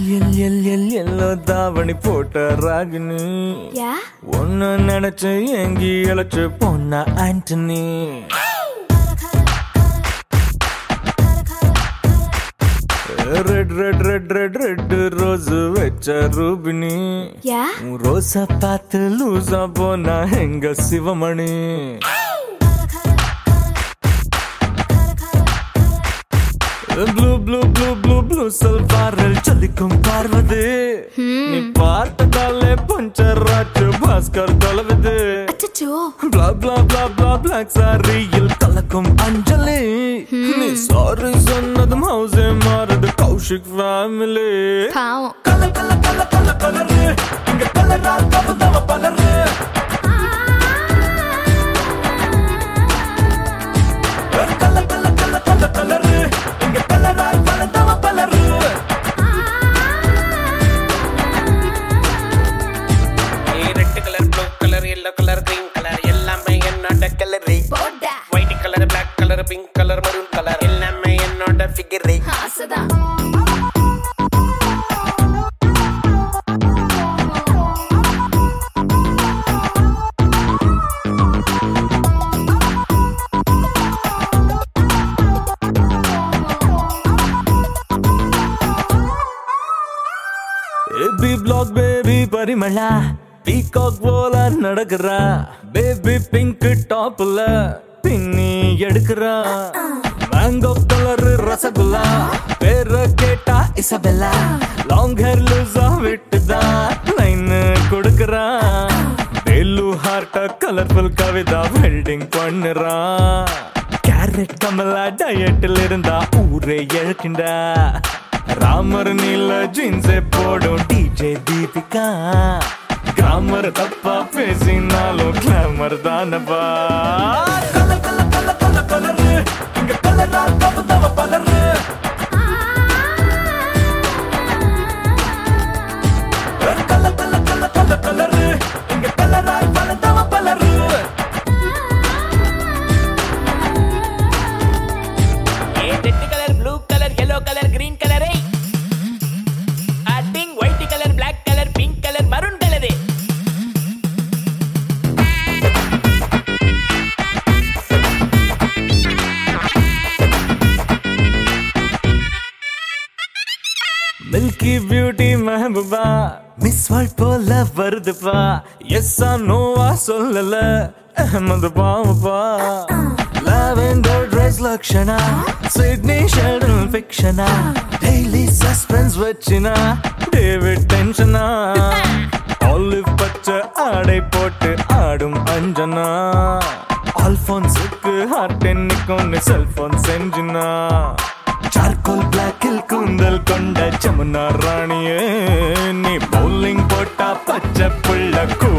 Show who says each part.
Speaker 1: L L L yellow தாவணி போட்ட ராகினி
Speaker 2: யா
Speaker 1: ஒன்னு நினைச்சு எங்கி இழைச்சு பொண்ணா Antony red red red red red rose வச்ச ரூபினி
Speaker 2: யா
Speaker 1: உன் ரோசா பார்த்து லூசா போனா எங்க Sivamani blue blue blue blue blue சல்வாரல் சொல்லிக்கும் பார்வது நீ பார்த்ததாலே பஞ்சர் ஆச்சு பாஸ்கர் தொலைவுது
Speaker 2: அச்சச்சோ
Speaker 1: blah blah blah blah black சாரியில் கலக்கும் அஞ்சலி நீ சாரி சொன்னதும் ஹவுஸே மாறுது கௌஷிக் ஃபேமிலி
Speaker 2: பாவம்
Speaker 1: கல கல கல கல கலரு இங்க கலரா தவ பலரு கல கல கல கல கலரு இங்க கலரா தவ பலரு
Speaker 3: red colour blue colour yellow colour green colour எல்லாமே என்னோட கலரு
Speaker 2: போடா
Speaker 3: white colour black colour pink colour maroon colour எல்லாமே என்னோட ஃபிகரு
Speaker 2: ஆசைதான்
Speaker 1: ஏபி பிளாக் பேபி பரிமளா பீகாக் போல நடக்கிறா பேபி பிங்க் டாப்ல பின்னி எடுக்கிறா மேங்கோ கலர் ரசகுல்லா பேர கேட்டா இசபெல்லா லாங் ஹேர் லூசா விட்டுதா லைன் கொடுக்கறா வேலு ஹார்ட்ட கலர்ஃபுல் கவிதா வெல்டிங் பண்ணுறா கேரட் கமலா டயட்டில் இருந்தா ஊரே இழக்கின்றா ராமர் நீல ஜீன்ஸே போடும் டிஜே தீபிகா கிராமர் தப்பா பேசினாலும் கிளாமர் தானப்பா கல கல கல கல கலரு இங்க கலரா தவ தவ பலரு கல கல கல கல கலரு இங்க கலரா பல தவ பலரு
Speaker 3: red colour blue colour yellow colour green colour pink white colour black colour pink colour maroon colour
Speaker 1: milky beauty Mehbooba miss world போல வருதுப்பா எஸ்ஸா நோவா சொல்லல அஹமது பாவப்பா லாவெண்டர் ட்ரெஸ் லக்ஷனா சிட்னி ஷெடல் ஃபிக்ஷனா டெய்லி சஸ்பென்ஸ் வச்சினா டேவிட் டென்ஷனா ஆலிவ் பச்சை ஆடை போட்டு ஆடும் அஞ்சனா அல்போன்ஸுக்கு ஹார்ட் நிற்கும் செல்போன் செஞ்சுனா சார்கோல் பிளாக்கில் கூந்தல் கொண்ட ஜமுனா ராணியே நீ பவுலிங் போட்டா பச்சை புள்ள கூட